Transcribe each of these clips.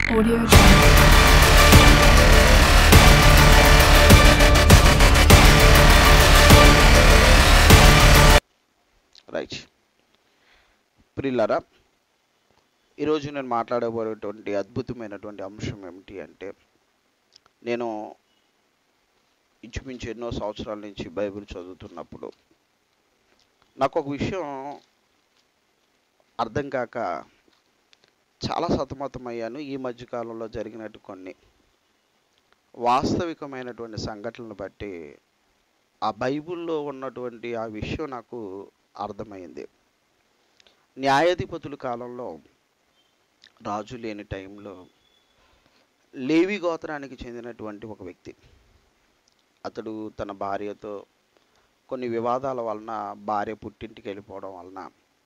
Audio Jungle. Right ప్రిల్లరా ఈరోజు నేను మాట్లాడబోయేటువంటి అద్భుతమైనటువంటి అంశం ఏమిటి అంటే నేను ఇంచుమించు ఎన్నో సంవత్సరాల నుంచి బైబిల్ చదువుతున్నప్పుడు నాకు ఒక విషయం అర్థం కాక చాలా సతమతమయ్యాను ఈ మధ్యకాలంలో జరిగినట్టు కొన్ని వాస్తవికమైనటువంటి సంఘటనలు బట్టి ఆ బైబిల్లో ఉన్నటువంటి ఆ విషయం నాకు అర్థమైంది న్యాయాధిపతుల కాలంలో రాజు లేని టైంలో లేవి గోత్రానికి చెందినటువంటి ఒక వ్యక్తి అతడు తన భార్యతో కొన్ని వివాదాల వలన భార్య పుట్టింటికి వెళ్ళిపోవడం వలన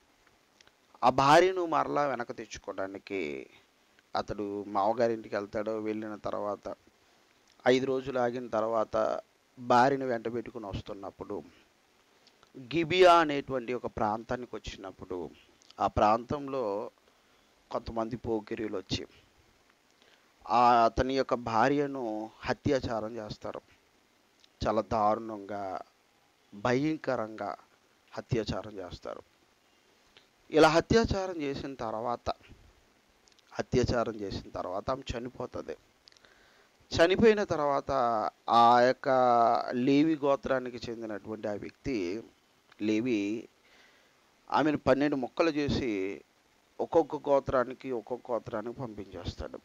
ఆ భార్యను మరలా వెనక తెచ్చుకోవడానికి అతడు మామగారింటికి వెళ్తాడు వెళ్ళిన తర్వాత ఐదు రోజులు ఆగిన తర్వాత భార్యను వెంట పెట్టుకుని వస్తున్నప్పుడు గిబియా అనేటువంటి ఒక ప్రాంతానికి వచ్చినప్పుడు ఆ ప్రాంతంలో కొంతమంది పోకిరీలు వచ్చి ఆ అతని యొక్క భార్యను హత్యాచారం చేస్తారు చాలా దారుణంగా భయంకరంగా హత్యాచారం చేస్తారు ఇలా హత్యాచారం చేసిన తర్వాత హత్యాచారం చేసిన తర్వాత ఆమె చనిపోతుంది చనిపోయిన తర్వాత ఆ యొక్క లేవి గోత్రానికి చెందినటువంటి ఆ వ్యక్తి లేవి ఆమెను పన్నెండు ముక్కలు చేసి ఒక్కొక్క గోత్రానికి ఒక్కొక్క గోత్రానికి పంపించేస్తాడు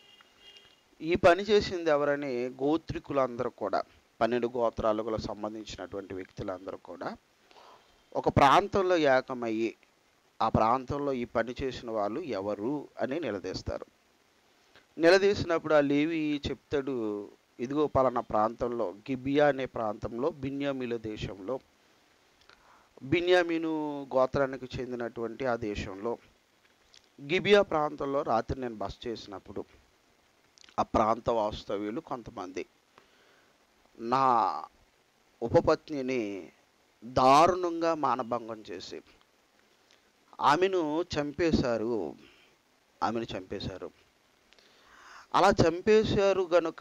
ఈ పని చేసింది ఎవరని గోత్రికులందరూ కూడా పన్నెండు గోత్రాలకు సంబంధించినటువంటి వ్యక్తులందరూ కూడా ఒక ప్రాంతంలో ఏకమయ్యి ఆ ప్రాంతంలో ఈ పని చేసిన వాళ్ళు ఎవరు అని నిలదీస్తారు నిలదీసినప్పుడు ఆ లేవి చెప్తాడు ఇదిగో పలానా ప్రాంతంలో గిబియా అనే ప్రాంతంలో బిన్యామీల దేశంలో బిన్యామీను గోత్రానికి చెందినటువంటి ఆ దేశంలో గిబియా ప్రాంతంలో రాత్రి నేను బస చేసినప్పుడు ఆ ప్రాంత వాస్తవ్యులు కొంతమంది నా ఉపపత్నిని దారుణంగా మానభంగం చేసి ఆమెను చంపేశారు ఆమెను చంపేశారు అలా చంపేశారు గనుక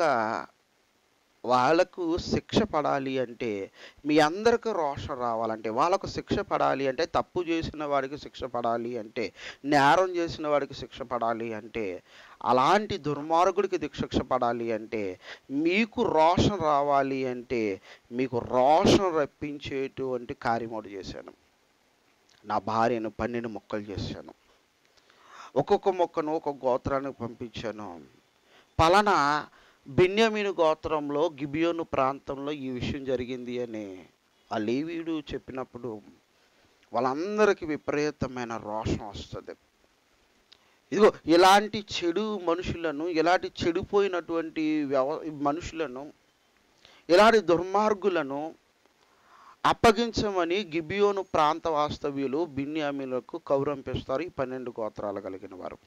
వాళ్ళకు శిక్ష పడాలి అంటే మీ అందరికి రోషం రావాలంటే వాళ్ళకు శిక్ష పడాలి అంటే తప్పు చేసిన వాడికి శిక్ష పడాలి అంటే నేరం చేసిన వాడికి శిక్ష పడాలి అంటే అలాంటి దుర్మార్గుడికి ది- శిక్ష పడాలి అంటే మీకు రోషం రావాలి అంటే మీకు రోషం రప్పించేటువంటి కార్యమోడు చేశాను నా భార్యను పన్నెండు మొక్కలు చేశాను ఒక్కొక్క మొక్కను ఒక్కొక్క గోత్రానికి పంపించాను పలానా బెన్యామీను గోత్రంలో గిబియోను ప్రాంతంలో ఈ విషయం జరిగింది అని ఆ లేవీడు చెప్పినప్పుడు వాళ్ళందరికీ విపరీతమైన రోషం వస్తుంది ఇదిగో ఇలాంటి చెడు మనుషులను ఇలాంటి చెడిపోయినటువంటి వ్యవ మనుషులను ఇలాంటి దుర్మార్గులను అప్పగించమని గిబియోను ప్రాంత వాస్తవ్యులు బిన్యామీలకు కౌరంపిస్తారు ఈ పన్నెండు గోత్రాలు కలిగిన వారు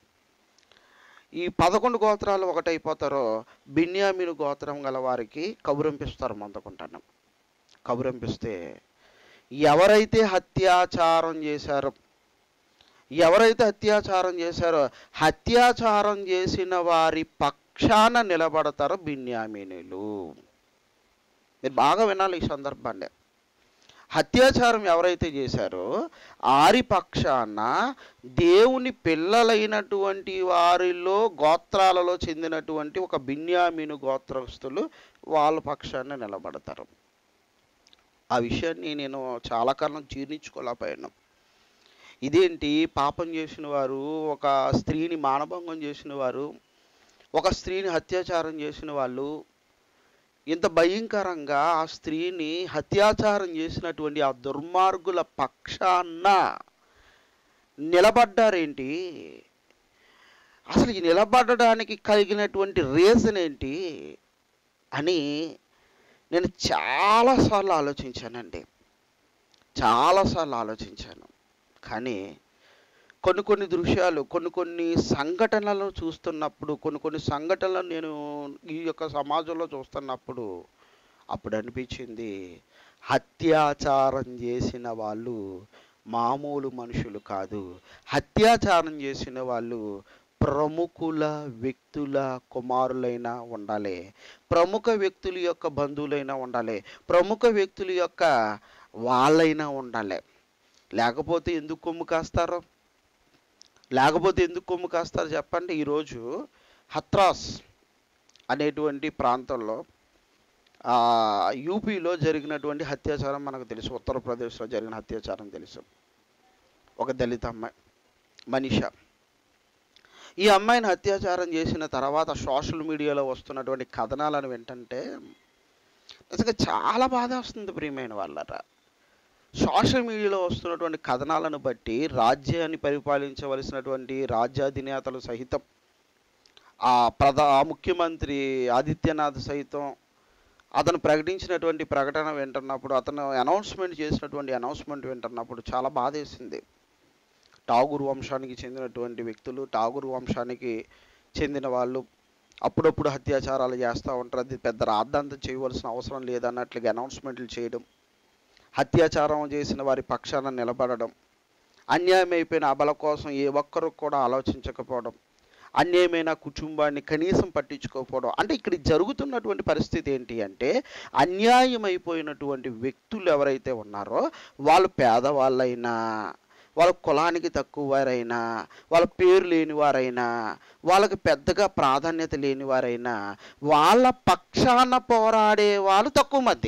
ఈ పదకొండు గోత్రాలు ఒకటైపోతారో బిన్యామీను గోత్రం గల వారికి కబురంపిస్తారు మందకుంటాను కబురంపిస్తే ఎవరైతే హత్యాచారం చేశారో ఎవరైతే అత్యాచారం చేశారో హత్యాచారం చేసిన వారి పక్షాన నిలబడతారో బిన్యామీనులు మీరు బాగా వినాలి ఈ సందర్భాన్ని హత్యాచారం ఎవరైతే చేశారో ఆరి పక్షాన దేవుని పిల్లలైనటువంటి వారిలో గోత్రాలలో చెందినటువంటి ఒక బిన్యామీను గోత్రస్తులు వాళ్ళ పక్షాన నిలబడతారు ఆ విషయాన్ని నేను చాలా కాలం జీర్ణించుకోలేకపోయాను ఇదేంటి పాపం చేసిన వారు ఒక స్త్రీని మానభంగం చేసిన వారు ఒక స్త్రీని హత్యాచారం చేసిన వాళ్ళు ఇంత భయంకరంగా ఆ స్త్రీని హత్యాచారం చేసినటువంటి ఆ దుర్మార్గుల పక్షాన నిలబడ్డారేంటి అసలు ఈ నిలబడడానికి కలిగినటువంటి రీజన్ ఏంటి అని నేను చాలాసార్లు ఆలోచించానండి చాలాసార్లు ఆలోచించాను కానీ కొన్ని కొన్ని దృశ్యాలు కొన్ని కొన్ని సంఘటనలను చూస్తున్నప్పుడు కొన్ని కొన్ని సంఘటనలను నేను ఈ యొక్క సమాజంలో చూస్తున్నప్పుడు అప్పుడు అనిపించింది హత్యాచారం చేసిన వాళ్ళు మామూలు మనుషులు కాదు హత్యాచారం చేసిన వాళ్ళు ప్రముఖుల వ్యక్తుల కుమారులైనా ఉండాలి ప్రముఖ వ్యక్తుల యొక్క బంధువులైనా ఉండాలి ప్రముఖ వ్యక్తుల యొక్క వాళ్ళైనా ఉండాలి లేకపోతే ఎందుకు కొమ్ము కాస్తారు లేకపోతే ఎందుకు కొమ్ము కాస్తారు చెప్పండి ఈరోజు హత్రాస్ అనేటువంటి ప్రాంతంలో ఆ, యూపీలో జరిగినటువంటి అత్యాచారం మనకు తెలుసు ఉత్తరప్రదేశ్లో జరిగిన అత్యాచారం తెలుసు ఒక దళిత అమ్మాయి మనీష ఈ అమ్మాయిని అత్యాచారం చేసిన తర్వాత సోషల్ మీడియాలో వస్తున్నటువంటి కథనాలను వింటంటే నిజంగా చాలా బాధ వస్తుంది ప్రియమైన వాళ్ళరా సోషల్ మీడియాలో వస్తున్నటువంటి కథనాలను బట్టి రాజ్యాన్ని పరిపాలించవలసినటువంటి రాజ్యాధినేతలు సహితం ఆ ప్రధా ఆ ముఖ్యమంత్రి ఆదిత్యనాథ్ సైతం అతను ప్రకటించినటువంటి ప్రకటన వింటున్నప్పుడు అతను అనౌన్స్మెంట్ చేసినటువంటి అనౌన్స్మెంట్ వింటున్నప్పుడు చాలా బాధేసింది ఠాగూర్ వంశానికి చెందినటువంటి వ్యక్తులు ఠాగూర్ వంశానికి చెందిన వాళ్ళు అప్పుడప్పుడు అత్యాచారాలు చేస్తూ ఉంటారు అది పెద్ద రాద్ధాంతం చేయవలసిన అవసరం లేదన్నట్లుగా అనౌన్స్మెంట్లు చేయడం అత్యాచారం చేసిన వారి పక్షాన నిలబడడం అన్యాయం అయిపోయిన అబల కోసం ఏ ఒక్కరు కూడా ఆలోచించకపోవడం అన్యాయమైన కుటుంబాన్ని కనీసం పట్టించుకోకపోవడం అంటే ఇక్కడ జరుగుతున్నటువంటి పరిస్థితి ఏంటి అంటే అన్యాయం అయిపోయినటువంటి వ్యక్తులు ఎవరైతే ఉన్నారో వాళ్ళు పేదవాళ్ళైనా వాళ్ళ కులానికి తక్కువ వారైనా వాళ్ళ పేరు లేని వారైనా వాళ్ళకి పెద్దగా ప్రాధాన్యత లేని వారైనా వాళ్ళ పక్షాన పోరాడే వాళ్ళు తక్కువ మంది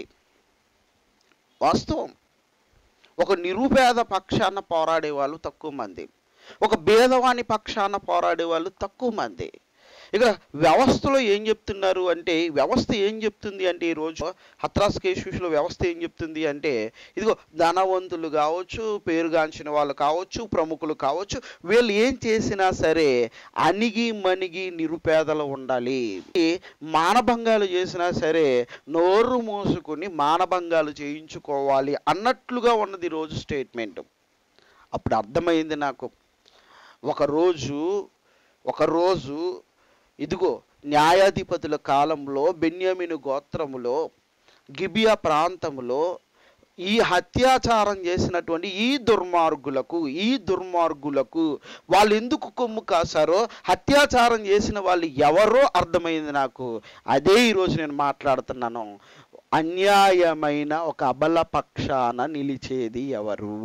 వాస్తవం ఒక నిరుపేద పక్షాన పోరాడే వాళ్ళు తక్కువ మంది ఒక భేదవాని పక్షాన పోరాడే వాళ్ళు తక్కువ మంది ఇక్కడ వ్యవస్థలో ఏం చెప్తున్నారు అంటే వ్యవస్థ ఏం చెప్తుంది అంటే ఈరోజు హత్రాస్ కేసులో వ్యవస్థ ఏం చెప్తుంది అంటే ఇదిగో ధనవంతులు కావచ్చు పేరుగాంచిన వాళ్ళు కావచ్చు ప్రముఖులు కావచ్చు వీళ్ళు ఏం చేసినా సరే అణిగి మణిగి నిరుపేదలు ఉండాలి ఈ మానభంగాలు చేసినా సరే నోరు మూసుకుని మానభంగాలు చేయించుకోవాలి అన్నట్లుగా ఉన్నది ఈరోజు స్టేట్మెంట్ అప్పుడు అర్థమైంది నాకు ఒకరోజు ఒకరోజు ఇదిగో న్యాయాధిపతుల కాలంలో బెన్యామిను గోత్రములో గిబియా ప్రాంతములో ఈ అత్యాచారం చేసినటువంటి ఈ దుర్మార్గులకు ఈ దుర్మార్గులకు వాళ్ళు ఎందుకు కొమ్ము కాసారో అత్యాచారం చేసిన వాళ్ళు ఎవరో అర్థమైంది నాకు అదే ఈరోజు నేను మాట్లాడుతున్నాను అన్యాయమైన ఒక అబల పక్షాన నిలిచేది ఎవరు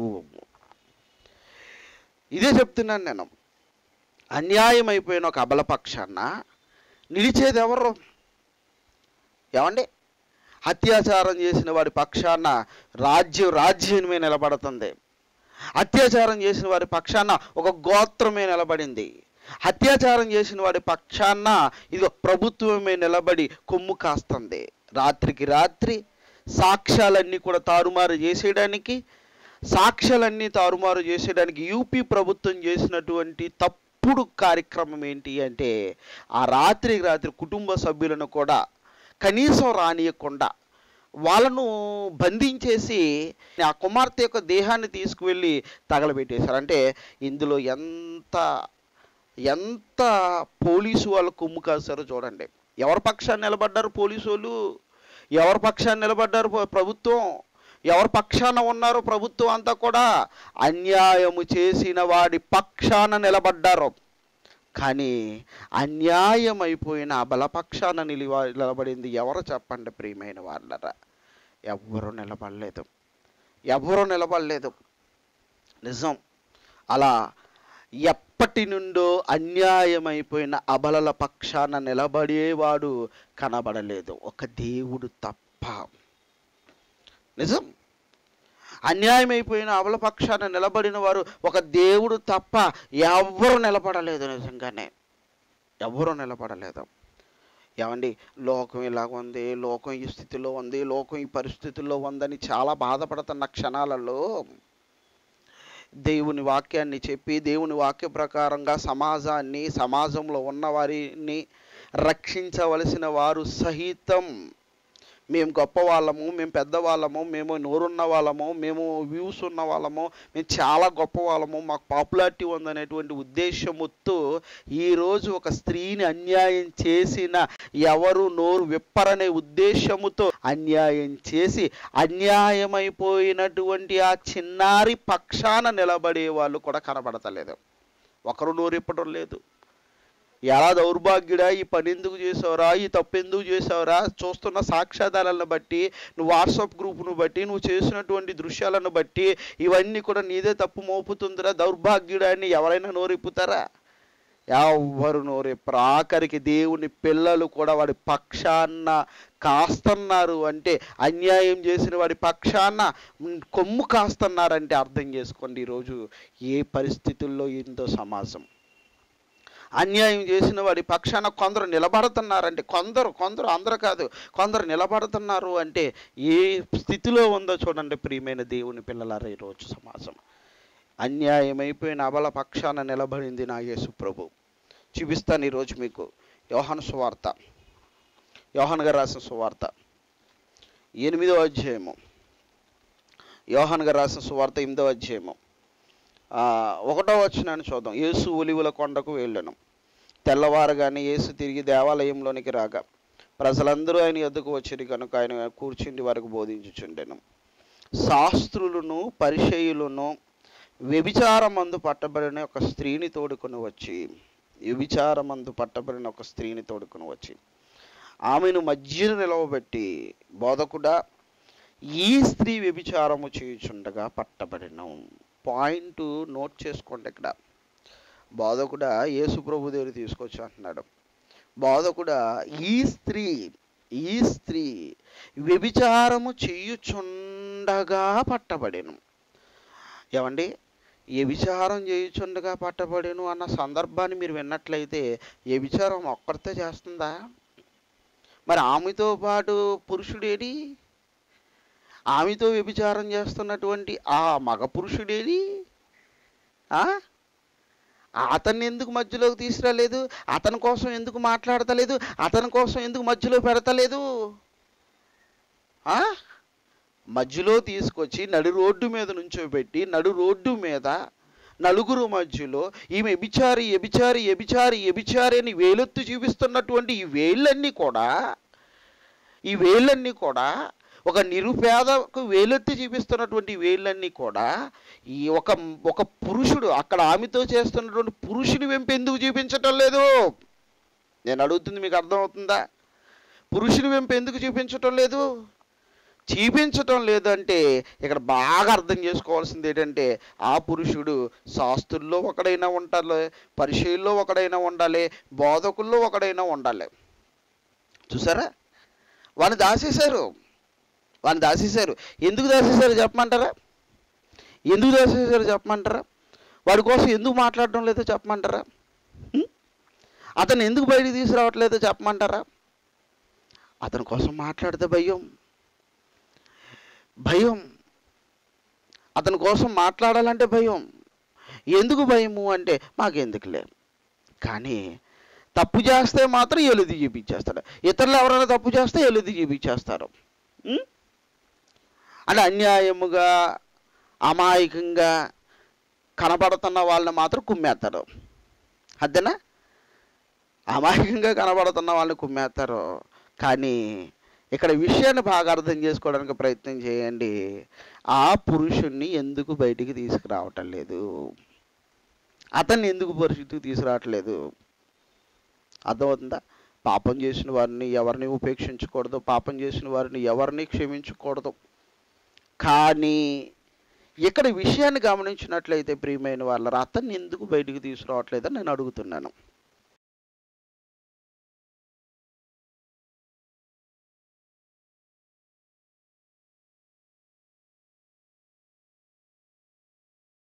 ఇదే చెప్తున్నాను నేను అన్యాయం అయిపోయిన ఒక అబల పక్షాన నిలిచేది ఎవరు ఏమండి అత్యాచారం చేసిన వారి పక్షాన రాజ్యం రాజ్యమే నిలబడుతుంది అత్యాచారం చేసిన వారి పక్షాన ఒక గోత్రమే నిలబడింది అత్యాచారం చేసిన వారి పక్షాన ఇది ప్రభుత్వమే నిలబడి కొమ్ము కాస్తుంది రాత్రికి రాత్రి సాక్ష్యాలన్నీ కూడా తారుమారు చేసేయడానికి సాక్ష్యాలన్నీ తారుమారు చేసేయడానికి యూపీ ప్రభుత్వం చేసినటువంటి తప్పుడు కార్యక్రమం ఏంటి అంటే ఆ రాత్రికి రాత్రి కుటుంబ సభ్యులను కూడా కనీసం రానియకుండా వాళ్ళను బంధించేసి ఆ కుమార్తె యొక్క దేహాన్ని తీసుకువెళ్ళి తగలబెట్టేశారు అంటే ఇందులో ఎంత ఎంత పోలీసు వాళ్ళు కొమ్ము కాస్తారో చూడండి ఎవరి పక్షాన్ని నిలబడ్డారు పోలీసు వాళ్ళు ఎవరి పక్షాన్ని నిలబడ్డారు ప్ర- ప్రభుత్వం ఎవరి పక్షాన ఉన్నారో ప్రభుత్వం అంతా కూడా అన్యాయము చేసిన వాడి పక్షాన నిలబడ్డారు కానీ అన్యాయం అయిపోయిన ఆ బలపక్షాన నిలివ నిలబడింది ఎవరు చెప్పండి ప్రియమైన వాళ్ళరా ఎవ్వరూ నిలబడలేదు ఎవ్వరూ నిలబడలేదు నిజం అలా ఎప్పటి నుండో అన్యాయమైపోయిన అబలల పక్షాన నిలబడేవాడు కనబడలేదు ఒక దేవుడు తప్ప నిజం అన్యాయమైపోయిన అబల పక్షాన నిలబడిన వారు ఒక దేవుడు తప్ప ఎవ్వరు నిలబడలేదు నిజంగానే ఎవ్వరూ నిలబడలేదు ఏమండి లోకం ఇలాగ ఉంది లోకం ఈ స్థితిలో ఉంది లోకం ఈ పరిస్థితుల్లో ఉందని చాలా బాధపడుతున్న క్షణాలలో దేవుని వాక్యాన్ని చెప్పి దేవుని వాక్య ప్రకారంగా సమాజాన్ని సమాజంలో ఉన్న వారిని రక్షించవలసిన వారు సహితం మేము గొప్ప వాళ్ళము మేము పెద్దవాళ్ళము మేము నోరున్న వాళ్ళము మేము వ్యూస్ ఉన్న వాళ్ళము మేము చాలా గొప్ప వాళ్ళము మాకు పాపులారిటీ ఉందనేటువంటి ఉద్దేశముతో ఈరోజు ఒక స్త్రీని అన్యాయం చేసిన ఎవరు నోరు విప్పరనే ఉద్దేశముతో అన్యాయం చేసి అన్యాయమైపోయినటువంటి ఆ చిన్నారి పక్షాన నిలబడే వాళ్ళు కూడా కనబడతలేదు ఒకరు నోరు ఇప్పడం లేదు ఎలా దౌర్భాగ్యుడా ఈ పని ఎందుకు చేసావురా ఈ తప్పు ఎందుకు చేసావురా చూస్తున్న సాక్ష్యాధారాలను బట్టి నువ్వు వాట్సాప్ గ్రూప్ను బట్టి నువ్వు చేసినటువంటి దృశ్యాలను బట్టి ఇవన్నీ కూడా నీదే తప్పు మోపుతుందిరా దౌర్భాగ్యుడా అని ఎవరైనా నోరెప్పుతారా ఎవ్వరు నోరెప్పరు ఆఖరికి దేవుని పిల్లలు కూడా వాడి పక్షాన కాస్తున్నారు అంటే అన్యాయం చేసిన వాడి పక్షాన ఉమ్, కొమ్ము కాస్తున్నారంటే అర్థం చేసుకోండి ఈరోజు ఏ పరిస్థితుల్లో ఇందో సమాజం అన్యాయం చేసిన వాడి పక్షాన కొందరు నిలబడుతున్నారంటే కొందరు కొందరు అందరు కాదు కొందరు నిలబడుతున్నారు అంటే ఏ స్థితిలో ఉందో చూడండి ప్రియమైన దేవుని పిల్లలారా ఈరోజు సమాజం అన్యాయమైపోయిన అబల పక్షాన నిలబడింది నా యేసు ప్రభు చూపిస్తాను ఈరోజు మీకు యోహాను సువార్త యోహాన్ గారు రాసిన సువార్త ఎనిమిదో అధ్యాయము యోహాన్ గారు రాసిన సువార్త ఎనిమిదో అధ్యాయము ఆ, ఒకటో వచ్చినాను చూద్దాం యేసు ఒలివుల కొండకు వెళ్ళను తెల్లవారగానే యేసు తిరిగి దేవాలయంలోనికి రాగా ప్రజలందరూ ఆయన ఎద్దుకు వచ్చిరి కనుక ఆయన కూర్చుండి వరకు బోధించుచుండెను శాస్త్రులను పరిచయులను వ్యభిచారమందు పట్టబడిన ఒక స్త్రీని తోడుకొని వచ్చి వ్యభిచారమందు పట్టబడిన ఒక స్త్రీని తోడుకొని వచ్చి ఆమెను మధ్యను నిలవబెట్టి బోధకుడా ఈ స్త్రీ వ్యభిచారము చేయుచుండగా పట్టబడిన పాయింట్ నోట్ చేసుకోండి ఇక్కడ బోధకుడా యేసుప్రభు దగ్గర తీసుకొచ్చి అంటున్నాడు బోధకుడా ఈ స్త్రీ ఈ స్త్రీ వ్యభిచారము చేయుచుండగా పట్టబడెను ఏమండి వ్యభిచారం చేయుచుండగా పట్టబడెను అన్న సందర్భాన్ని మీరు విన్నట్లయితే వ్యభిచారం ఒక్కరితే చేస్తుందా మరి ఆమెతో పాటు పురుషుడేడి ఆమెతో వ్యభిచారం చేస్తున్నటువంటి ఆ మగ పురుషుడేడి ఆ? అతన్ని ఎందుకు మధ్యలోకి తీసుకురాలేదు అతని కోసం ఎందుకు మాట్లాడతలేదు అతని కోసం ఎందుకు మధ్యలో పెడతలేదు ఆ? మధ్యలో తీసుకొచ్చి నడి రోడ్డు మీద నుంచోబెట్టి నడు రోడ్డు మీద నలుగురు మధ్యలో ఈమె ఎబిచారి ఎబిచారి ఎబిచారి ఎబిచారి అని వేలెత్తు చూపిస్తున్నటువంటి ఈ వేళ్ళన్నీ కూడా ఈ వేళ్ళన్నీ కూడా ఒక నిరుపేదకు వేలెత్తి చూపిస్తున్నటువంటి వేళ్ళన్నీ కూడా ఈ ఒక ఒక పురుషుడు అక్కడ ఆమెతో చేస్తున్నటువంటి పురుషుని వెంపు ఎందుకు చూపించటం లేదు నేను అడుగుతుంది మీకు అర్థమవుతుందా పురుషుని వెంపు ఎందుకు చూపించటం లేదు చూపించటం లేదంటే ఇక్కడ బాగా అర్థం చేసుకోవాల్సింది ఏంటంటే ఆ పురుషుడు శాస్త్రుల్లో ఒకడైనా ఉండాలి పరిచయంలో ఒకడైనా ఉండాలి బోధకుల్లో ఒకడైనా ఉండాలి చూసారా వాడిని దాసేశారు వాడిని దాసేశారు ఎందుకు దాసేశారు చెప్పమంటారా ఎందుకు దాసేశారు చెప్పమంటారా వాడి కోసం ఎందుకు మాట్లాడడం లేదో చెప్పమంటారా హ్మ్? అతను ఎందుకు బయటికి తీసుకురావట్లేదో చెప్పమంటారా అతని కోసం మాట్లాడితే భయం భయం అతని కోసం మాట్లాడాలంటే భయం ఎందుకు భయము అంటే మాకెందుకులే కానీ తప్పు చేస్తే మాత్రం ఎలుది చూపించేస్తాడు ఇతరులు ఎవరైనా తప్పు చేస్తే ఎలుది చూపించేస్తారు ఉం? అంటే అన్యాయముగా అమాయకంగా కనబడుతున్న వాళ్ళని మాత్రం కుమ్మేస్తారు అదేనా అమాయకంగా కనబడుతున్న వాళ్ళని కుమ్మేస్తారు కానీ ఇక్కడ విషయాన్ని బాగా అర్థం చేసుకోవడానికి ప్రయత్నం చేయండి ఆ పురుషుణ్ణి ఎందుకు బయటికి తీసుకురావటం లేదు అతన్ని ఎందుకు పరిస్థితికి తీసుకురావట్లేదు అర్థమవుతుందా పాపం చేసిన వారిని ఎవరిని ఉపేక్షించకూడదు పాపం చేసిన వారిని ఎవరిని క్షమించకూడదు కానీ ఇక్కడ విషయాన్ని గమనించినట్లయితే ప్రియమైన వాళ్ళ అతన్ని ఎందుకు బయటికి తీసుకురావట్లేదని నేను అడుగుతున్నాను